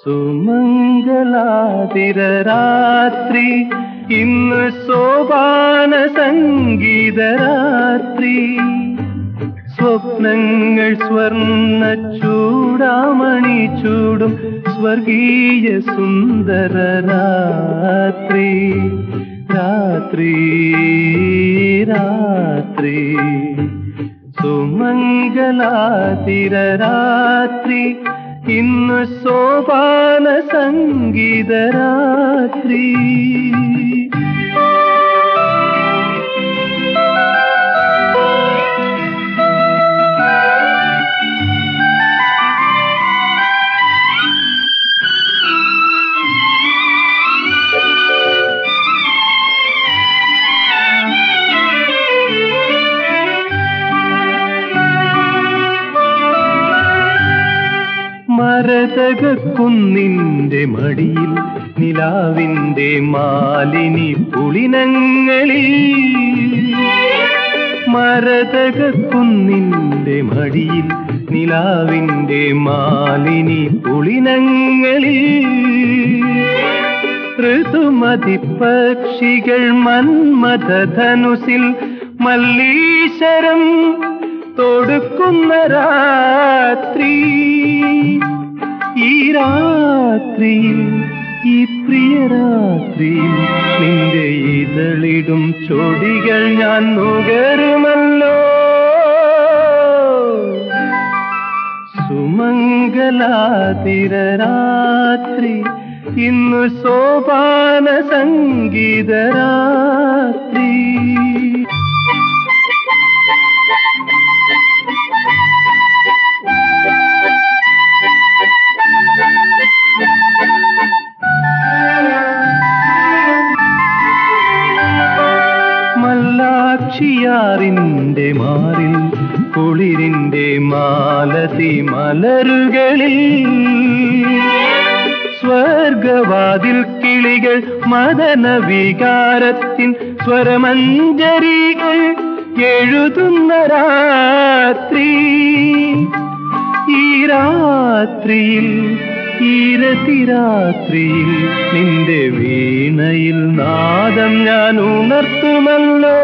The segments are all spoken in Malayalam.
സുമംഗലാതിരരാത്രി ഇന്ന് സോപാന സംഗീതരാത്രി സ്വപ്നങ്ങൾ സ്വർണ്ണ ചൂടാമണി ചൂടും സ്വർഗീയ സുന്ദര രാത്രി രാത്രി രാത്രി സുമംഗലാതിരരാത്രി ഇന്ന് സോപാന സംഗീതരാത്രി മരതകുന്നിന്റെ മടിയിൽ നിലാവിന്റെ മാലിനി പുളിനങ്ങളിൽ മരതകുന്നിന്റെ മടിയിൽ നിലാവിന്റെ മാലിനി പുളിനങ്ങളിൽ ഋതുമതി പക്ഷികൾ മന്മഥനുസിൽ മല്ലീശ്വരം തൊടുക്കുന്ന രാത്രി ഈ രാത്രിയിൽ ഈ പ്രിയ രാത്രിയിൽ നിന്റെ ഇതളിടും ചൊടികൾ ഞാൻ നുകരുമല്ലോ സുമംഗലാതിരരാത്രി ഇന്നു സോപാന സംഗീതരാത്രി മല്ലാക്ഷിയാറിന്റെ മാറിൽ കുളിരിന്റെ മാലതി മലരുകളിൽ സ്വർഗവാതിൽ കിളികൾ മദന വികാരത്തിൻ സ്വരമഞ്ജരികൾ എഴുതുന്ന രാത്രി ഈ രാത്രിയിൽ ഈരതിരാത്രിയിൽ നിന്റെ വീണയിൽ നാദം ഞാൻ ഉണർത്തുമല്ലോ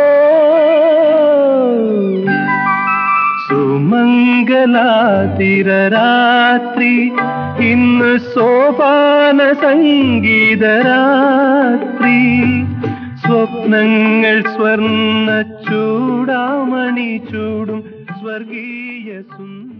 സുമംഗലാതിരരാത്രി ഇന്ന് സോപാന സംഗീതരാത്രി സ്വപ്നങ്ങൾ സ്വർണ്ണ ചൂടാമണി ചൂടും സ്വർഗീയ സുന്ദര